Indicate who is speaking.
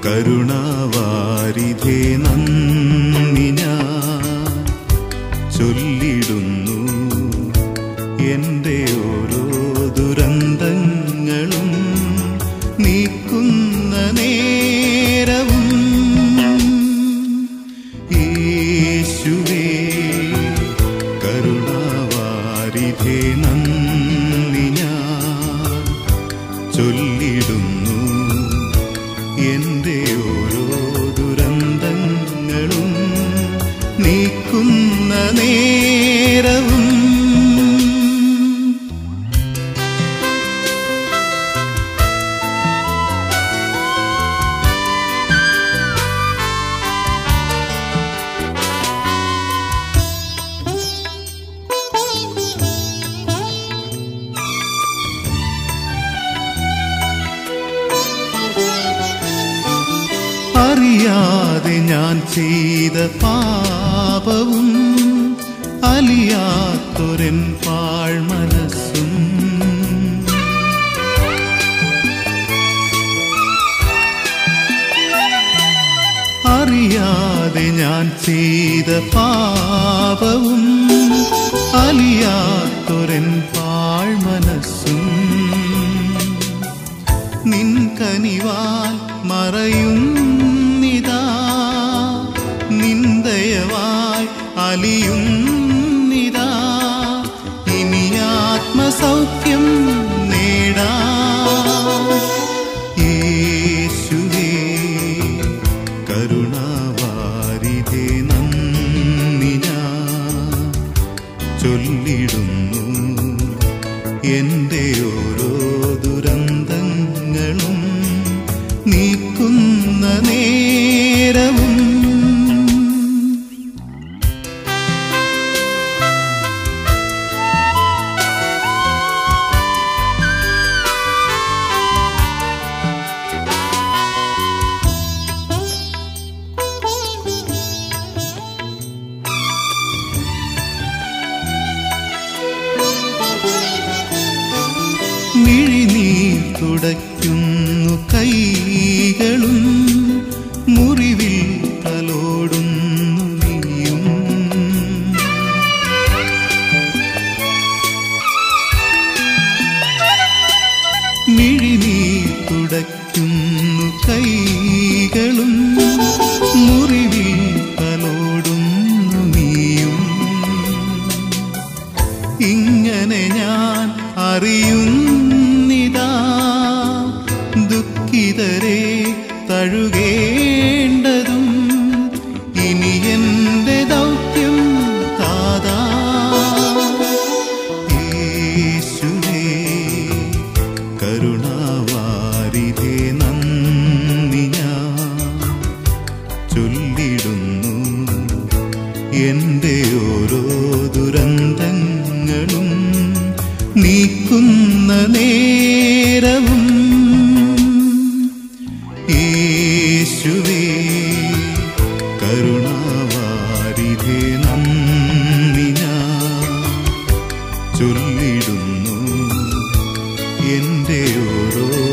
Speaker 1: കരുണാവാരിധേ നന്ദി ഞാൻ ചൊല്ലിടുന്നു എൻ്റെ ഓരോ ദുരന്തങ്ങളും നീക്കുന്ന നേരവും യേശുവേ കരുണാവാരിധേ നന്ദി ഞാൻ ചൊല്ലിടുന്നു എൻ്റെ ഓരോ ദുരന്തങ്ങളും നീക്കുന്ന നേരവും അറിയാതെ ഞാൻ ചെയ്ത പാപവും അലിയാത്തൊരൻ പാഴ്മനസ്സും അറിയാതെ ഞാൻ ചെയ്ത പാപവും അലിയാത്തൊരൻ പാഴ്മനസ്സും നിൻ കനിവാൽ മറയുന്നിതാ നിന്ദയവായി അലിയുന്നിതാ ഇനി ആത്മസൗഖ്യം നേടാ യേശുവേ കരുണാവാരിധേ നന്ദി ഞാൻ ചൊല്ലിടുന്നു എൻ്റെ ഓരോ ദുരന്തങ്ങളും നീക്കുന്ന നേരവും മിഴിനീർ തുടയ്ക്കുന്നു കൈകളും മുറിവിൽ തലോടുന്നു നീയും മിഴിനീർ തുടയ്ക്കുന്നു കൈകളും മുറിവിൽ തലോടുന്നു നീയും ഇങ്ങനെ ഞാൻ അറിയുന്നിതാ ദുഃഖിതരെ തഴുകേണ്ടതും ഇനി എൻ്റെ ദൗത്യം താതാ യേശുവേ കരുണാവാരിധേ നന്ദി ഞാൻ ചൊല്ലിടുന്നു എൻ്റെ ഓരോ ദുരന്തങ്ങളും നീക്കുന്ന നേരവും യേശുവേ കരുണാവാരിധേ നന്ദി ഞാൻ ചൊല്ലിടുന്നു എൻ്റെ ഓരോ